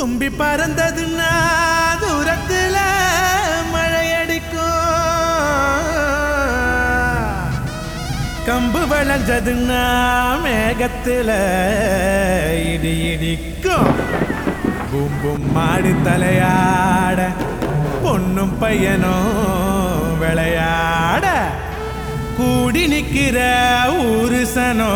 தும்பி பறந்ததுன்னா தூரத்துல மழையடிக்கும் கம்பு விளைஞ்சதுன்னா மேகத்துல இடி இடிக்கும் பூம் பூம் மாடி தலையாட பொண்ணும் பையனும் விளையாட கூடி நிக்கிற ஊருசனோ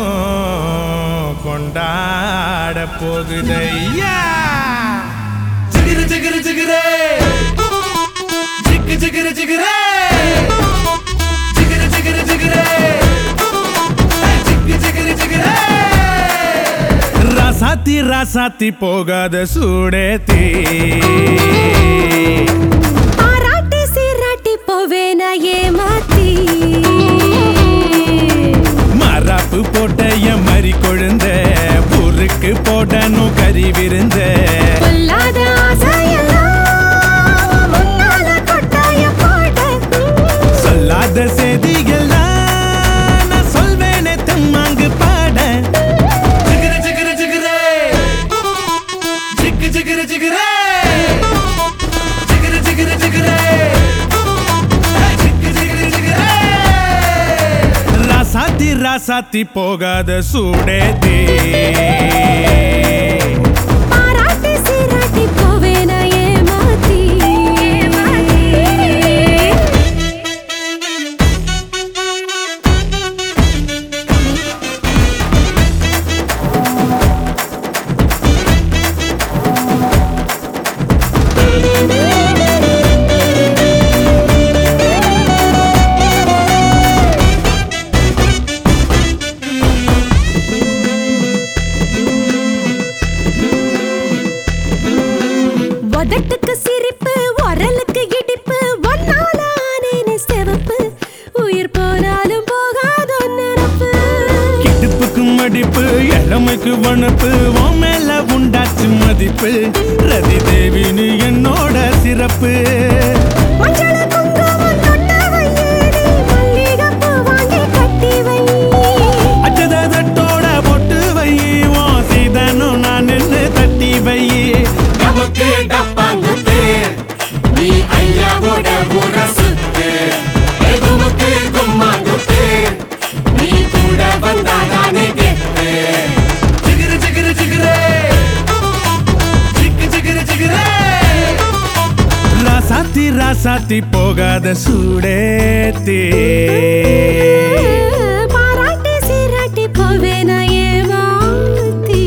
கொண்டாட போகுதையா ஜிகிரு ஜிகிரு ஜிகிரே ஜிக்கு ஜிகிரு ஜிகிரே ஜிகிரு ஜிகிரு ஜிகிரே ஏய், ஜிக்கு ஜிகிரு ஜிகிரே ராசாத்தி ராசாத்தி போகாத சூடேத்தி பாராட்டி சீராட்டி போவேன ஏமாத்தி மராப்பு போட்ட என் மறி கொழுந்த பொருக்கு போடணும் கறி விருந்த கொல்லாத ஆசையெல்லாம் முன்னால கொட்டாய போட சொல்லாத செய்திகள்லாம் நான் சொல்வேனே தம்மாங்கு பாட ஜிகிரு ஜிகிரு ஜிகிரே ஜிக்கு ஜிகிரு ஜிகிரே ஜிகிரு ஜிகிரு ஜிகிரே ஏய், ஜிக்கு ஜிகிரு ஜிகிரே. ராசாத்தி ராசாத்தி போகாத சூடேதி பாராட்டி சீராட்டி போவேன ஏமாத்தி உதட்டுக்கு சிரிப்பு உரலுக்கு இடிப்பு ஒன்னால ஆனேனே செவப்பு உயிர் போனாலும் போகாத நினப்பு கிடுப்புக்கு மடிப்பு இளமைக்கு வனப்பு உன் மேல உண்டாச்சு மதிப்பு ரதி தேவினு என்னோட சிறப்பு மஞ்சள குங்குமம் தொட்ட வையேடி மல்லிகைப்பூ வாங்கி கட்டி வை அச்சதட்டோட பொட்டு வை உன் சீதனும் நான் நின்று தட்டி வை நமக்கு டப்பாங்குத்து நீ ஐயாவோட ஊர சுத்து எதுமுக்கு கும்மாங்குத்து நீ கூட வந்தாதானே கெத்து ஜிகிரு ஜிகிரு ஜிகிரே ஜிக்கு ஜிகிரு ஜிகிரே ராசாத்தி ராசாத்தி போகாத சூடேத்தி பாராட்டி சீராட்டி போவேன ஏமாத்தி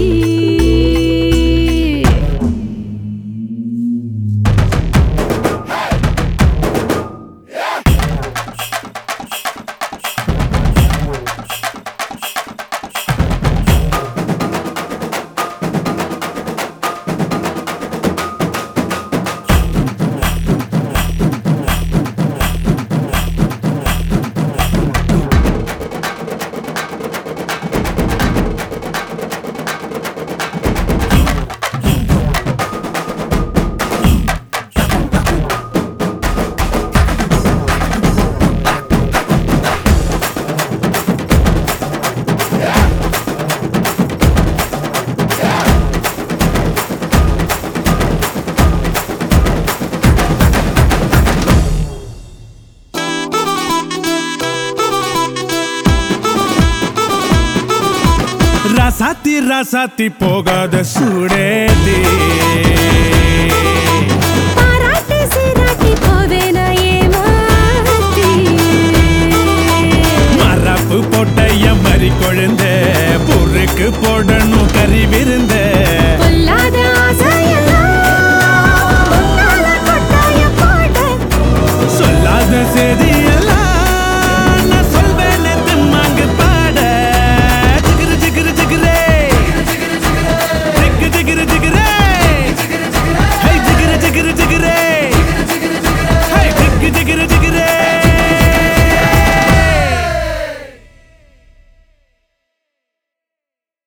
ராசாத்தி ராசாத்தி போகாத சூடேத்தி பாராட்டி சீராட்டி போவேன ஏமாத்தி மரப்பு போட்ட என் மறி கொழுந்த பொருக்கு போடணும் கறி விருந்த